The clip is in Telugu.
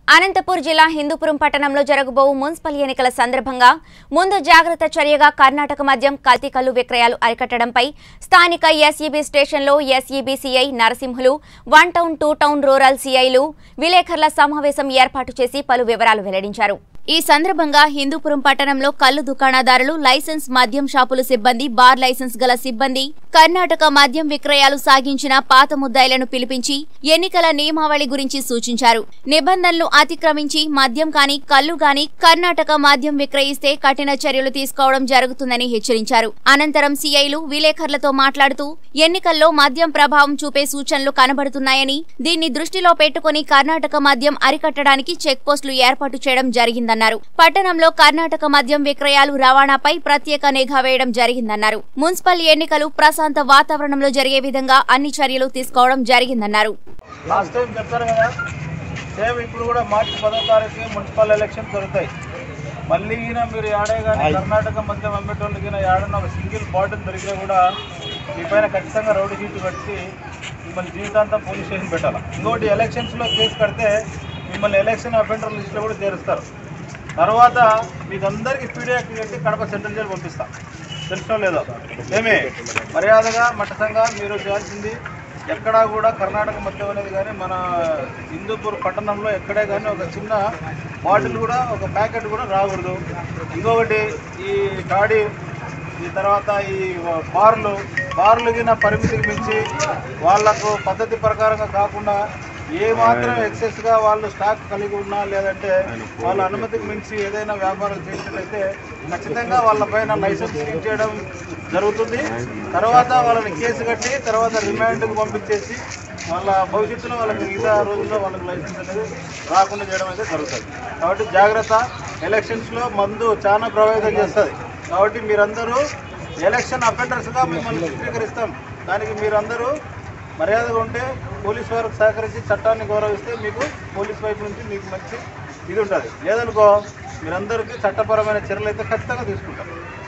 అనంతపూర్ జిల్లా హిందూపురం పట్టణంలో జరగబోవు మున్సిపల్ ఎన్నికల సందర్భంగా ముందు జాగ్రత్త చర్యగా కర్ణాటక మద్యం కల్తీ కల్లు విక్రయాలు అరికట్టడంపై స్థానిక ఎస్ఈబీ స్టేషన్లో SEB CI Narasimhulu one town two town rural సిఐలు విలేకరుల సమావేశం ఏర్పాటు చేసి పలు వివరాలు వెల్లడించారు ఈ సందర్భంగా హిందూపురం పట్టణంలో కల్లు దుకాణదారులు లైసెన్స్ మద్యం షాపుల సిబ్బంది బార్ లైసెన్స్ గల సిబ్బంది కర్ణాటక మద్యం విక్రయాలు సాగించిన పాత ముద్దాయిలను పిలిపించి ఎన్నికల నియమావళి గురించి సూచించారు నిబంధనలు అతిక్రమించి మద్యం కాని కల్లు గాని కర్ణాటక మద్యం విక్రయిస్తే కఠిన చర్యలు తీసుకోవడం జరుగుతుందని హెచ్చరించారు అనంతరం సీఐలు విలేకరులతో మాట్లాడుతూ ఎన్నికల్లో మద్యం ప్రభావం చూపే సూచనలు కనబడుతున్నాయని దీన్ని దృష్టిలో పెట్టుకుని కర్ణాటక మద్యం అరికట్టడానికి చెక్ పోస్టులు ఏర్పాటు చేయడం జరిగిందన్నారు పట్టణంలో కర్ణాటక మద్యం విక్రయాలు రవాణాపై ప్రత్యేక నిఘా వేయడం జరిగిందన్నారు మున్సిపల్ ఎన్నికలు ప్రశాంత వాతావరణంలో జరిగే విధంగా అన్ని చర్యలు తీసుకోవడం జరిగిందన్నారు లాస్ట్ టైం చెప్పారు కదా సేమ్ ఇప్పుడు కూడా మార్చి పదో తారీఖు మున్సిపల్ ఎలక్షన్ జరుగుతాయి మళ్ళీ ఈయన మీరు ఆడే కానీ కర్ణాటక మధ్య అమ్మేటోళ్ళకి ఆడన్న ఒక సింగిల్ బాటిల్ దొరికినా కూడా మీ పైన ఖచ్చితంగా రౌడీ షీట్ కట్టి మిమ్మల్ని జీవితాంతం పోలీస్ స్టేషన్ పెట్టాలి ఇంకోటి ఎలక్షన్స్లో కేసు కడితే మిమ్మల్ని ఎలక్షన్ అఫెండర్ లిస్ట్లో కూడా చేరుస్తారు తర్వాత మీకు అందరికీ పీడిఎఫ్ కట్టి కడప సెంట్రల్ జైలు పంపిస్తాం తెలుసో లేదో ఏమి మర్యాదగా మట్టసంగా మీరు చేయాల్సింది ఎక్కడా కూడా కర్ణాటక మద్యం అనేది కానీ మన హిందూపూర్ పట్టణంలో ఎక్కడే కానీ ఒక చిన్న బాటిల్ కూడా ఒక ప్యాకెట్ కూడా రాకూడదు ఇంకొకటి ఈ గాడి ఈ తర్వాత ఈ బార్లు బార్లు గిన పరిమితికి మించి వాళ్లకు పద్ధతి ప్రకారంగా కాకుండా ఏ మాత్రం ఎక్సెస్గా వాళ్ళు స్టాక్ కలిగి ఉన్నా లేదంటే వాళ్ళ అనుమతికి మించి ఏదైనా వ్యాపారం చేసినట్లయితే ఖచ్చితంగా వాళ్ళపైన లైసెన్స్ సీజ్ చేయడం జరుగుతుంది తర్వాత వాళ్ళని కేసు కట్టి తర్వాత రిమాండ్కి పంపించేసి వాళ్ళ భవిష్యత్తులో వాళ్ళకి మిగతా రోజుల్లో వాళ్ళకి లైసెన్స్ అనేది రాకుండా చేయడం అయితే జరుగుతుంది కాబట్టి జాగ్రత్త ఎలక్షన్స్లో మందు చాలా ప్రభావితం చేస్తుంది కాబట్టి మీరందరూ ఎలక్షన్ అఫెండర్స్గా మిమ్మల్ని చిత్రీకరిస్తాం దానికి మీరందరూ మర్యాదగా ఉంటే పోలీస్ వారికి సహకరించి చట్టాన్ని గౌరవిస్తే మీకు పోలీస్ వైపు నుంచి మీకు మంచి ఇది ఉంటుంది లేదనుకో మీరందరికీ చట్టపరమైన చర్యలు అయితే ఖచ్చితంగా తీసుకుంటారు